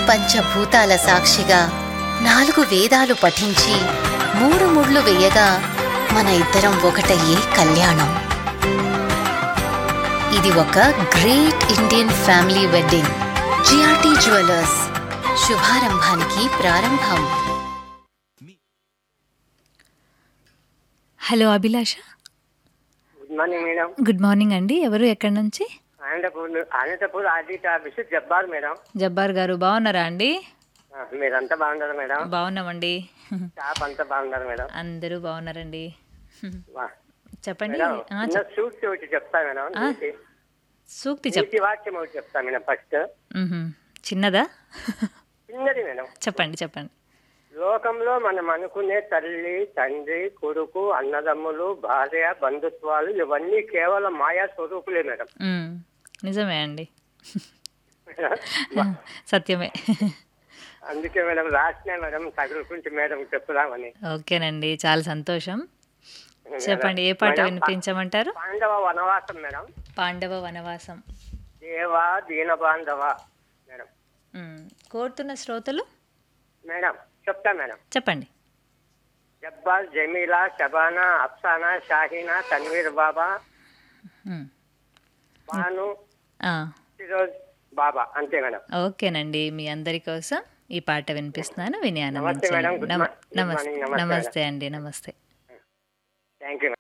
పంచభూతాల సాక్షిగా నాలుగు వేదాలు పఠించి మూడు ముళ్ళు వేయగా మన ఇద్దరం ఒకటయ్యే కళ్యాణం ఇది ఒక great Indian family wedding GRT jewellers శుభారంభానికి ప్రారంభం hello Abhilasha good morning madam good morning అండి ఎవరు ఎక్కడి నుంచి Anantapur Anantapur audit office Jabbar madam Jabbar గారు బాగున్నారా అండి ఆ, మీరంతా బాగున్నారు మేడం బాగున్నామండి స్టాఫ్ అంతా బాగున్నారు మేడం అందరూ బాగున్నారండి వా. చెప్పండి మేడం ఆ, చిన్న చెప్- సూట్ ఒకటి చెప్తా మేడం నీతి సూక్తి చెప్ నీతి వాక్యం ఒకటి చెప్తా మేడం ఫస్ట్ మ్హూ. చిన్నదా చిన్నది మేడం చెప్పండి చెప్పండి లోకంలో మనం అనుకునే తల్లి తండ్రి కొడుకు అన్నదమ్ములు భార్య బంధుత్వాలు ఇవన్నీ కేవలం మాయా స్వరూపులే మేడం మ్, నిజమే అండి సత్యమే అందుకే మేడం రాసిన మేడం తగులుకుంటే మేడం చెప్పుదామని ఓకేనండి చాలా సంతోషం చెప్పండి ఏ పాట మేడం, వినిపించమంటారు పాండవ వనవాసం మేడం పాండవ వనవాసం దేవా దీన బాంధవ మేడం మ్, కోరుతున్న శ్రోతలు మేడం చెప్తా మేడం చెప్పండి జబ్బార్ జమీలా షబానా అఫ్సానా షాహీనా తన్వీర్ బాబా మ్, బాను ఆ, ఫిరోజ్ బాబా అంతే మేడం ఓకేనండి మీ అందరి కోసం ఈ పాట వినిపిస్తున్నాను విని నమస్తే మేడం. ఆనందించండి గుడ్ నమ- మా- గుడ్ నమస్తే మార్నింగ్. నమస్తే నమస్తే అండి నమస్తే థ్యాంక్ యూ